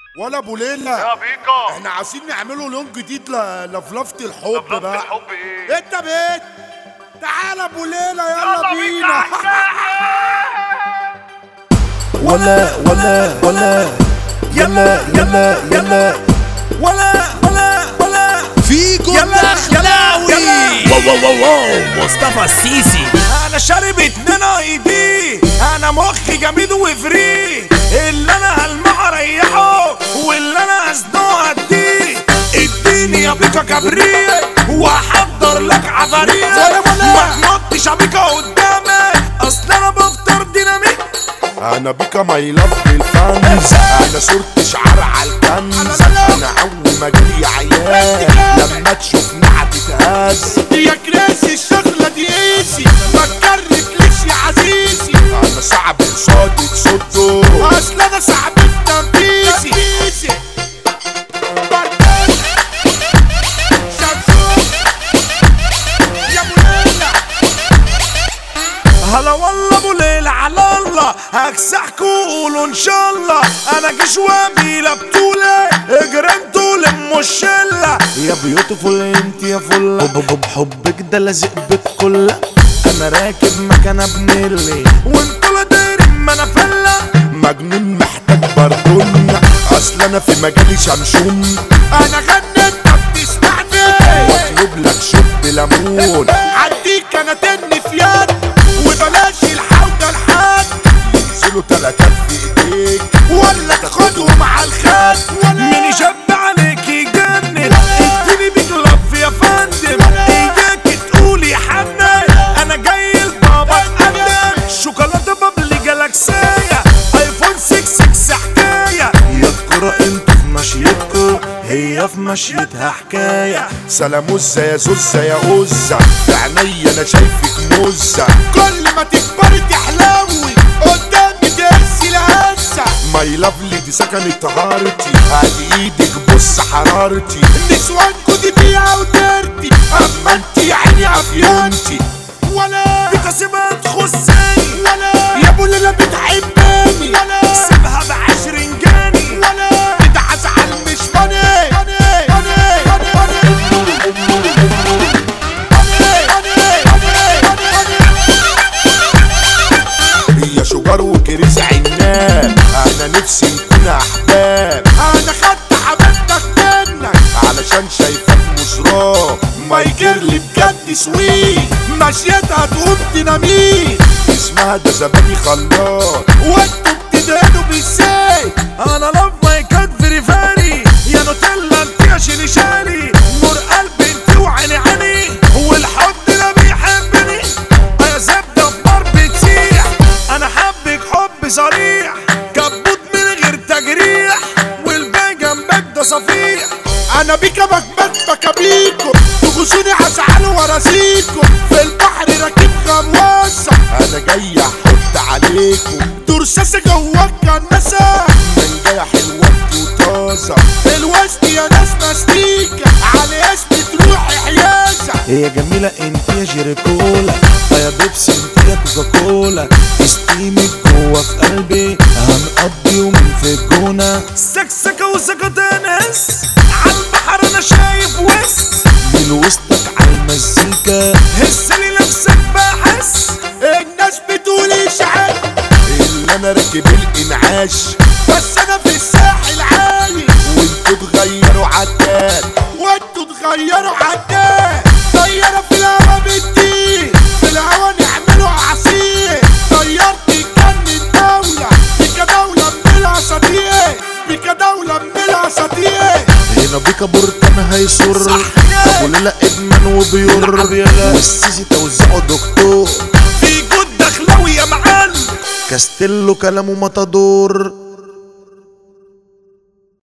ولا ابو ليلى يا بيكا احنا عايزين نعمله لون جديد ل- لفلفة الحب لفلفة بقى الحب ايه انت بيت تعالى ابو ليلى يلا بينا ولا ولا ولا يلا يلا يلا ولا ولا ولا فيكو يلا الدخلاوي يلا. واو واو واو واو مصطفى السيسي انا شارب اتنين اي دي انا مخي جميد وفري اللي انا هلمع اريحه واللي انا هزنقه اديه اديني يا بيكا كبريت واحضر لك عفاريت ما تنطش يا بيكا قدامي اصل انا بفطر ديناميت انا بيكا ماي لاف الفانز انا صورتي شعار على الكنز انا اول ما جالي عيال لما تشوفني هتتهز يا كراسي الشغلة دي ايسي ما تكركليش يا عزيزي انا صعب قصادي تصده اصل انا صعب في تنفيذي هلا والله ابو ليلى على الله هكسحكوا قولوا ان شاء الله انا جيش وابيلة بطولة اجرنتوا لموا الشلة يا بيوتيفول انت يا فلة حب حب حبك ده لازق بالكل انا راكب مكان ابنلي وانتوا لا دايرين ما انا فلة مجنون محتاج بردون اصل انا في مجالي شمشون انا غنيت طب تسمعني واطلب لك شوب ليمون عديك انا تني في يد وبلاش الحوضة الحاد ينزلوا تلاتات في ايديك ولا تاخدهم على الخد مين يشب عليك يجنن اديني بيك لف يا فندم اياك تقولي حنن انا جاي لبابا اتقدم شوكولاته بابلي جالاكسية ايفون 6 6 حكاية يا الكرة انتوا في مشيتكوا هي في مشيتها حكاية سلاموزة يا زوزة يا غزة في عينيا انا شايفك مزة كل ما تكبري تحلوي قدامي ترسي الهزة ماي لافلي دي سكنت طهارتي هادي ايدك بص حرارتي نسوانكو دي بيها ودرتي اما انت يا عيني عفيانتي ولا بتسيبها تخصني ولا يا ابو ليلى بتحبني ولا سيبها بعشرين جاني ولا بتعز على مش فاني هي شجار وكريز عناب انا نفسي نكون احباب انا خدت حبيبتك منك علشان شايفك مزراب مايكرلي بجد سويت مشيتها تقوم ديناميت اسمها ده زبادي خلاط وانتوا بتدهنوا بالزيت انا لاف ماي كات فيري فاري يا نوتيلا انت يا شيلي شالي نور قلبي انت وعيني عيني والحب ده بيحبني يا زبده بار بتسيح انا حبك حب صريح كبوت من غير تجريح والباقي جنبك ده صفيح انا بيكا بكبت بكابيكو تغزوني هزعل وراسيكو في البحر راكب غواصه انا جاي احط عليكم ترساسة جواك كناسة من جاي حلوتي وطازة الوسط يا ناس مستيكة على اسم تروح حيازة هي جميلة انت يا جيريكولا يا بيبسي انت يا كوكاكولا استيمك جوا في قلبي هنقضي يومين في الجونة سكسكة وسكتانس عالبحر انا شايف وس من وسطك عالمزيكا هسلي نفسك بحس الناس بتقول اشعال اللي انا راكب الانعاش بس انا في الساحل عالي وانتوا تغيروا عداد وانتوا تغيروا عداد طيارة في الهوا بتطير في الهوا نعملوا عصير طيارتي تجنن دولة بيكا دولة من الاساطير بيكا دولة من الاساطير هنا بيكا بركان هيسر صح يا. ابو ليلى ادمان وبيور والسيسي توزعه دكتور في جود دخلاوي يا معلم كاستيلو كلامه متدور